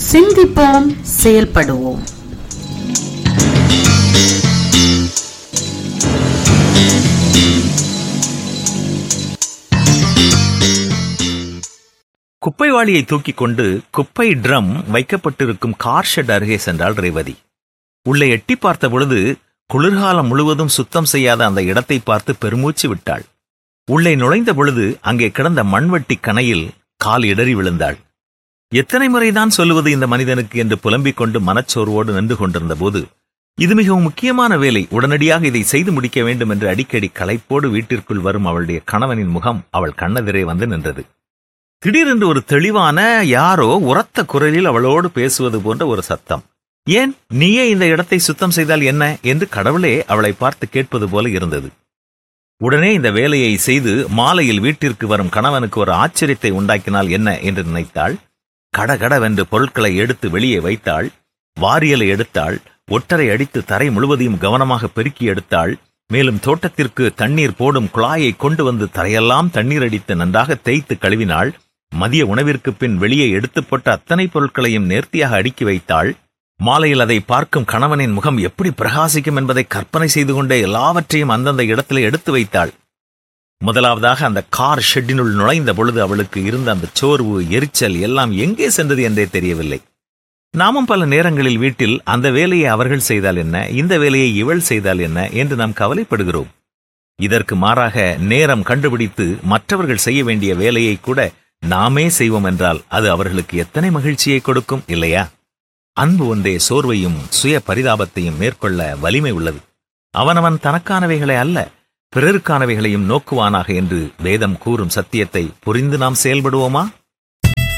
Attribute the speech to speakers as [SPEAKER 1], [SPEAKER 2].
[SPEAKER 1] சிந்திப்போம் செயல்படுவோம்
[SPEAKER 2] குப்பைவாளியை தூக்கிக் கொண்டு குப்பை ட்ரம் வைக்கப்பட்டிருக்கும் கார் ஷெட் அருகே சென்றாள் ரேவதி உள்ளே எட்டி பார்த்த பொழுது குளிர்காலம் முழுவதும் சுத்தம் செய்யாத அந்த இடத்தை பார்த்து பெருமூச்சு விட்டாள் உள்ளே நுழைந்த பொழுது அங்கே கிடந்த மண்வெட்டி கணையில் கால் இடறி விழுந்தாள் எத்தனை முறைதான் சொல்லுவது இந்த மனிதனுக்கு என்று புலம்பிக் கொண்டு மனச்சோர்வோடு நின்று கொண்டிருந்த போது இது மிகவும் முக்கியமான வேலை உடனடியாக இதை செய்து முடிக்க வேண்டும் என்று அடிக்கடி களைப்போடு வீட்டிற்குள் வரும் அவளுடைய கணவனின் முகம் அவள் கண்ணெதிரே வந்து நின்றது திடீரென்று ஒரு தெளிவான யாரோ உரத்த குரலில் அவளோடு பேசுவது போன்ற ஒரு சத்தம் ஏன் நீயே இந்த இடத்தை சுத்தம் செய்தால் என்ன என்று கடவுளே அவளை பார்த்து கேட்பது போல இருந்தது உடனே இந்த வேலையை செய்து மாலையில் வீட்டிற்கு வரும் கணவனுக்கு ஒரு ஆச்சரியத்தை உண்டாக்கினால் என்ன என்று நினைத்தாள் கடகடவென்று பொருட்களை எடுத்து வெளியே வைத்தாள் வாரியலை எடுத்தாள் ஒட்டரை அடித்து தரை முழுவதையும் கவனமாக பெருக்கி எடுத்தாள் மேலும் தோட்டத்திற்கு தண்ணீர் போடும் குழாயை கொண்டு வந்து தரையெல்லாம் தண்ணீர் அடித்து நன்றாக தேய்த்து கழுவினாள் மதிய உணவிற்கு பின் வெளியே எடுத்துப் போட்ட அத்தனை பொருட்களையும் நேர்த்தியாக அடுக்கி வைத்தாள் மாலையில் அதை பார்க்கும் கணவனின் முகம் எப்படி பிரகாசிக்கும் என்பதை கற்பனை செய்து கொண்டே எல்லாவற்றையும் அந்தந்த இடத்திலே எடுத்து வைத்தாள் முதலாவதாக அந்த கார் ஷெட்டினுள் நுழைந்த பொழுது அவளுக்கு இருந்த அந்த சோர்வு எரிச்சல் எல்லாம் எங்கே சென்றது என்றே தெரியவில்லை நாமும் பல நேரங்களில் வீட்டில் அந்த வேலையை அவர்கள் செய்தால் என்ன இந்த வேலையை இவள் செய்தால் என்ன என்று நாம் கவலைப்படுகிறோம் இதற்கு மாறாக நேரம் கண்டுபிடித்து மற்றவர்கள் செய்ய வேண்டிய வேலையை கூட நாமே செய்வோம் என்றால் அது அவர்களுக்கு எத்தனை மகிழ்ச்சியை கொடுக்கும் இல்லையா அன்பு ஒன்றே சோர்வையும் சுய பரிதாபத்தையும் மேற்கொள்ள வலிமை உள்ளது அவனவன் தனக்கானவைகளை அல்ல பிறருக்கானவைகளையும் நோக்குவானாக என்று வேதம் கூறும் சத்தியத்தை புரிந்து நாம் செயல்படுவோமா